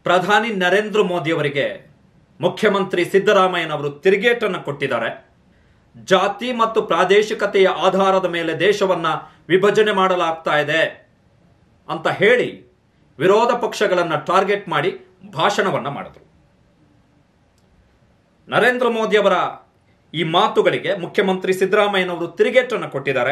ಪ್ರಧಾನಿ ನರೇಂದ್ರ ಮೋದಿ ಅವರಿಗೆ ಮುಖ್ಯಮಂತ್ರಿ ಸಿದ್ದರಾಮಯ್ಯನವರು ತಿರುಗೇಟನ್ನು ಕೊಟ್ಟಿದ್ದಾರೆ ಜಾತಿ ಮತ್ತು ಪ್ರಾದೇಶಿಕತೆಯ ಆಧಾರದ ಮೇಲೆ ದೇಶವನ್ನ ವಿಭಜನೆ ಮಾಡಲಾಗ್ತಾ ಇದೆ ಅಂತ ಹೇಳಿ ವಿರೋಧ ಪಕ್ಷಗಳನ್ನು ಟಾರ್ಗೆಟ್ ಮಾಡಿ ಭಾಷಣವನ್ನ ಮಾಡಿದ್ರು ನರೇಂದ್ರ ಮೋದಿ ಅವರ ಈ ಮಾತುಗಳಿಗೆ ಮುಖ್ಯಮಂತ್ರಿ ಸಿದ್ದರಾಮಯ್ಯನವರು ತಿರುಗೇಟನ್ನು ಕೊಟ್ಟಿದ್ದಾರೆ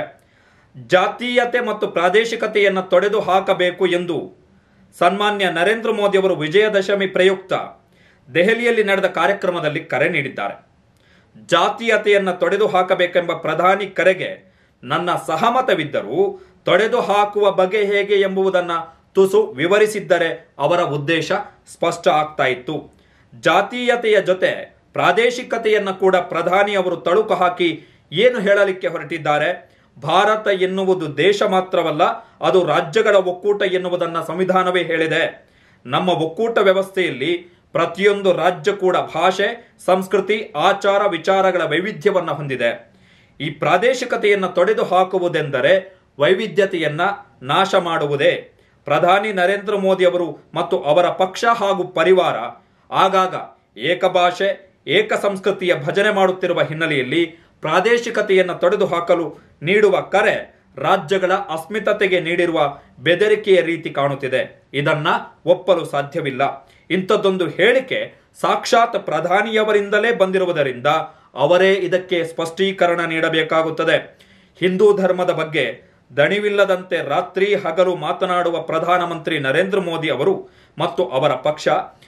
ಜಾತೀಯತೆ ಮತ್ತು ಪ್ರಾದೇಶಿಕತೆಯನ್ನು ತೊಡೆದು ಹಾಕಬೇಕು ಎಂದು ಸನ್ಮಾನ್ಯ ನರೇಂದ್ರ ಮೋದಿ ಅವರು ವಿಜಯದಶಮಿ ಪ್ರಯುಕ್ತ ದೆಹಲಿಯಲ್ಲಿ ನಡೆದ ಕಾರ್ಯಕ್ರಮದಲ್ಲಿ ಕರೆ ನೀಡಿದ್ದಾರೆ ಜಾತೀಯತೆಯನ್ನು ತೊಡೆದು ಹಾಕಬೇಕೆಂಬ ಪ್ರಧಾನಿ ಕರೆಗೆ ನನ್ನ ಸಹಮತವಿದ್ದರೂ ತೊಡೆದು ಹಾಕುವ ಬಗೆ ಹೇಗೆ ಎಂಬುದನ್ನು ತುಸು ವಿವರಿಸಿದ್ದರೆ ಅವರ ಉದ್ದೇಶ ಸ್ಪಷ್ಟ ಆಗ್ತಾ ಇತ್ತು ಜಾತೀಯತೆಯ ಜೊತೆ ಪ್ರಾದೇಶಿಕತೆಯನ್ನು ಕೂಡ ಪ್ರಧಾನಿ ಅವರು ತಳುಕು ಹಾಕಿ ಏನು ಹೇಳಲಿಕ್ಕೆ ಹೊರಟಿದ್ದಾರೆ ಭಾರತ ಎನ್ನುವುದು ದೇಶ ಮಾತ್ರವಲ್ಲ ಅದು ರಾಜ್ಯಗಳ ಒಕ್ಕೂಟ ಎನ್ನುವುದನ್ನು ಸಂವಿಧಾನವೇ ಹೇಳಿದೆ ನಮ್ಮ ಒಕ್ಕೂಟ ವ್ಯವಸ್ಥೆಯಲ್ಲಿ ಪ್ರತಿಯೊಂದು ರಾಜ್ಯ ಕೂಡ ಭಾಷೆ ಸಂಸ್ಕೃತಿ ಆಚಾರ ವಿಚಾರಗಳ ವೈವಿಧ್ಯವನ್ನು ಹೊಂದಿದೆ ಈ ಪ್ರಾದೇಶಿಕತೆಯನ್ನು ತೊಡೆದು ಹಾಕುವುದೆಂದರೆ ವೈವಿಧ್ಯತೆಯನ್ನ ನಾಶ ಮಾಡುವುದೇ ಪ್ರಧಾನಿ ನರೇಂದ್ರ ಮೋದಿ ಅವರು ಮತ್ತು ಅವರ ಪಕ್ಷ ಹಾಗೂ ಪರಿವಾರ ಆಗಾಗ ಏಕಭಾಷೆ ಏಕ ಸಂಸ್ಕೃತಿಯ ಭಜನೆ ಮಾಡುತ್ತಿರುವ ಹಿನ್ನೆಲೆಯಲ್ಲಿ ಪ್ರಾದೇಶಿಕತೆಯನ್ನು ತೊಡೆದು ಹಾಕಲು ನೀಡುವ ಕರೆ ರಾಜ್ಯಗಳ ಅಸ್ಮಿತತೆಗೆ ನೀಡಿರುವ ಬೆದರಿಕೆಯ ರೀತಿ ಕಾಣುತ್ತಿದೆ ಇದನ್ನ ಒಪ್ಪಲು ಸಾಧ್ಯವಿಲ್ಲ ಇಂಥದ್ದೊಂದು ಹೇಳಿಕೆ ಸಾಕ್ಷಾತ್ ಪ್ರಧಾನಿಯವರಿಂದಲೇ ಬಂದಿರುವುದರಿಂದ ಅವರೇ ಇದಕ್ಕೆ ಸ್ಪಷ್ಟೀಕರಣ ನೀಡಬೇಕಾಗುತ್ತದೆ ಹಿಂದೂ ಧರ್ಮದ ಬಗ್ಗೆ ದಣಿವಿಲ್ಲದಂತೆ ರಾತ್ರಿ ಹಗಲು ಮಾತನಾಡುವ ಪ್ರಧಾನಮಂತ್ರಿ ನರೇಂದ್ರ ಮೋದಿ ಅವರು ಮತ್ತು ಅವರ ಪಕ್ಷ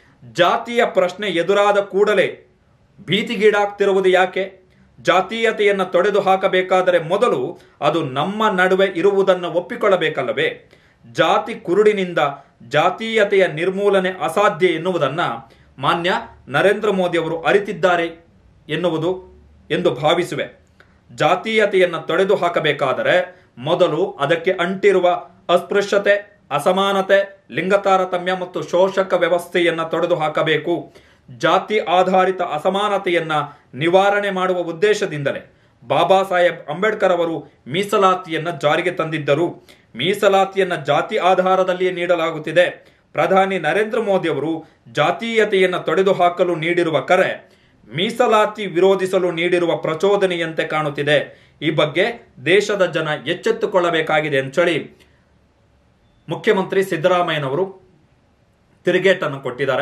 ಜಾತಿಯ ಪ್ರಶ್ನೆ ಎದುರಾದ ಕೂಡಲೇ ಭೀತಿಗೀಡಾಗ್ತಿರುವುದು ಯಾಕೆ ಜಾತೀಯತೆಯನ್ನು ತೊಡೆದು ಹಾಕಬೇಕಾದರೆ ಮೊದಲು ಅದು ನಮ್ಮ ನಡುವೆ ಇರುವುದನ್ನು ಒಪ್ಪಿಕೊಳ್ಳಬೇಕಲ್ಲವೇ ಜಾತಿ ಕುರುಡಿನಿಂದ ಜಾತೀಯತೆಯ ನಿರ್ಮೂಲನೆ ಅಸಾಧ್ಯ ಎನ್ನುವುದನ್ನ ಮಾನ್ಯ ನರೇಂದ್ರ ಮೋದಿ ಅವರು ಅರಿತಿದ್ದಾರೆ ಎನ್ನುವುದು ಎಂದು ಭಾವಿಸುವೆ ಜಾತೀಯತೆಯನ್ನು ತೊಡೆದು ಹಾಕಬೇಕಾದರೆ ಮೊದಲು ಅದಕ್ಕೆ ಅಂಟಿರುವ ಅಸ್ಪೃಶ್ಯತೆ ಅಸಮಾನತೆ ಲಿಂಗತಾರತಮ್ಯ ಮತ್ತು ಶೋಷಕ ವ್ಯವಸ್ಥೆಯನ್ನ ತೊಡೆದು ಹಾಕಬೇಕು ಜಾತಿ ಆಧಾರಿತ ಅಸಮಾನತೆಯನ್ನ ನಿವಾರಣೆ ಮಾಡುವ ಉದ್ದೇಶದಿಂದಲೇ ಬಾಬಾ ಸಾಹೇಬ್ ಅಂಬೇಡ್ಕರ್ ಅವರು ಮೀಸಲಾತಿಯನ್ನ ಜಾರಿಗೆ ತಂದಿದ್ದರು ಮೀಸಲಾತಿಯನ್ನ ಜಾತಿ ಆಧಾರದಲ್ಲಿಯೇ ನೀಡಲಾಗುತ್ತಿದೆ ಪ್ರಧಾನಿ ನರೇಂದ್ರ ಮೋದಿ ಅವರು ಜಾತೀಯತೆಯನ್ನು ತೊಡೆದು ಹಾಕಲು ನೀಡಿರುವ ಕರೆ ಮೀಸಲಾತಿ ವಿರೋಧಿಸಲು ನೀಡಿರುವ ಪ್ರಚೋದನೆಯಂತೆ ಕಾಣುತ್ತಿದೆ ಈ ಬಗ್ಗೆ ದೇಶದ ಜನ ಎಚ್ಚೆತ್ತುಕೊಳ್ಳಬೇಕಾಗಿದೆ ಅಂತೇಳಿ ಮುಖ್ಯಮಂತ್ರಿ ಸಿದ್ದರಾಮಯ್ಯನವರು ತಿರುಗೇಟನ್ನು ಕೊಟ್ಟಿದ್ದಾರೆ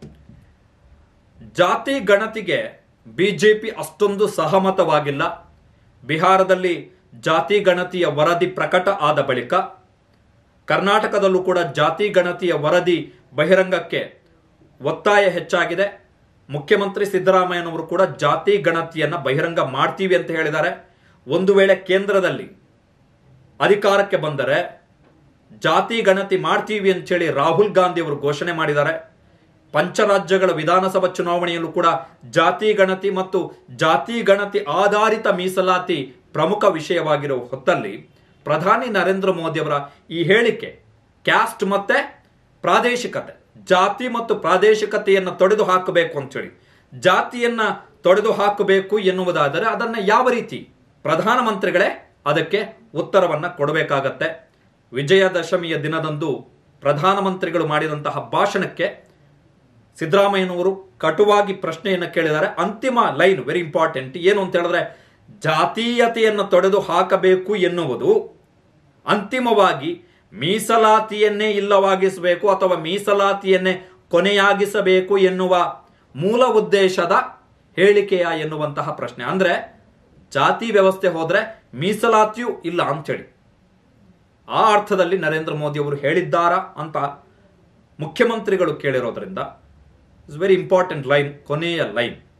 ಜಾತಿ ಗಣತಿಗೆ ಬಿಜೆಪಿ ಅಷ್ಟೊಂದು ಸಹಮತವಾಗಿಲ್ಲ ಬಿಹಾರದಲ್ಲಿ ಜಾತಿ ಗಣತಿಯ ವರದಿ ಪ್ರಕಟ ಆದ ಬಳಿಕ ಕರ್ನಾಟಕದಲ್ಲೂ ಕೂಡ ಜಾತಿ ಗಣತಿಯ ವರದಿ ಬಹಿರಂಗಕ್ಕೆ ಒತ್ತಾಯ ಹೆಚ್ಚಾಗಿದೆ ಮುಖ್ಯಮಂತ್ರಿ ಸಿದ್ದರಾಮಯ್ಯನವರು ಕೂಡ ಜಾತಿ ಗಣತಿಯನ್ನ ಬಹಿರಂಗ ಮಾಡ್ತೀವಿ ಅಂತ ಹೇಳಿದ್ದಾರೆ ಒಂದು ವೇಳೆ ಕೇಂದ್ರದಲ್ಲಿ ಅಧಿಕಾರಕ್ಕೆ ಬಂದರೆ ಜಾತಿ ಗಣತಿ ಮಾಡ್ತೀವಿ ಅಂತೇಳಿ ರಾಹುಲ್ ಗಾಂಧಿ ಅವರು ಘೋಷಣೆ ಮಾಡಿದ್ದಾರೆ ಪಂಚರಾಜ್ಯಗಳ ವಿಧಾನಸಭಾ ಚುನಾವಣೆಯಲ್ಲೂ ಕೂಡ ಜಾತಿ ಗಣತಿ ಮತ್ತು ಜಾತಿ ಗಣತಿ ಆಧಾರಿತ ಮೀಸಲಾತಿ ಪ್ರಮುಖ ವಿಷಯವಾಗಿರುವ ಹೊತ್ತಲ್ಲಿ ಪ್ರಧಾನಿ ನರೇಂದ್ರ ಮೋದಿ ಅವರ ಈ ಹೇಳಿಕೆ ಕ್ಯಾಸ್ಟ್ ಮತ್ತೆ ಪ್ರಾದೇಶಿಕತೆ ಜಾತಿ ಮತ್ತು ಪ್ರಾದೇಶಿಕತೆಯನ್ನು ತೊಡೆದು ಹಾಕಬೇಕು ಅಂತೇಳಿ ಜಾತಿಯನ್ನ ತೊಡೆದು ಹಾಕಬೇಕು ಎನ್ನುವುದಾದರೆ ಅದನ್ನ ಯಾವ ರೀತಿ ಪ್ರಧಾನಮಂತ್ರಿಗಳೇ ಅದಕ್ಕೆ ಉತ್ತರವನ್ನ ಕೊಡಬೇಕಾಗತ್ತೆ ವಿಜಯದಶಮಿಯ ದಿನದಂದು ಪ್ರಧಾನಮಂತ್ರಿಗಳು ಮಾಡಿದಂತಹ ಭಾಷಣಕ್ಕೆ ಸಿದ್ದರಾಮಯ್ಯನವರು ಕಟುವಾಗಿ ಪ್ರಶ್ನೆಯನ್ನು ಕೇಳಿದ್ದಾರೆ ಅಂತಿಮ ಲೈನ್ ವೆರಿ ಇಂಪಾರ್ಟೆಂಟ್ ಏನು ಅಂತ ಹೇಳಿದ್ರೆ ಜಾತೀಯತೆಯನ್ನು ತೊಡೆದು ಹಾಕಬೇಕು ಎನ್ನುವುದು ಅಂತಿಮವಾಗಿ ಮೀಸಲಾತಿಯನ್ನೇ ಇಲ್ಲವಾಗಿಸಬೇಕು ಅಥವಾ ಮೀಸಲಾತಿಯನ್ನೇ ಕೊನೆಯಾಗಿಸಬೇಕು ಎನ್ನುವ ಮೂಲ ಉದ್ದೇಶದ ಹೇಳಿಕೆಯ ಎನ್ನುವಂತಹ ಪ್ರಶ್ನೆ ಅಂದ್ರೆ ಜಾತಿ ವ್ಯವಸ್ಥೆ ಹೋದ್ರೆ ಮೀಸಲಾತಿಯೂ ಇಲ್ಲ ಅಂತೇಳಿ ಆ ಅರ್ಥದಲ್ಲಿ ನರೇಂದ್ರ ಮೋದಿ ಅವರು ಹೇಳಿದ್ದಾರಾ ಅಂತ ಮುಖ್ಯಮಂತ್ರಿಗಳು ಕೇಳಿರೋದ್ರಿಂದ ಇಟ್ಸ್ ವೆರಿ ಇಂಪಾರ್ಟೆಂಟ್ ಲೈನ್ ಕೊನೆಯ ಲೈನ್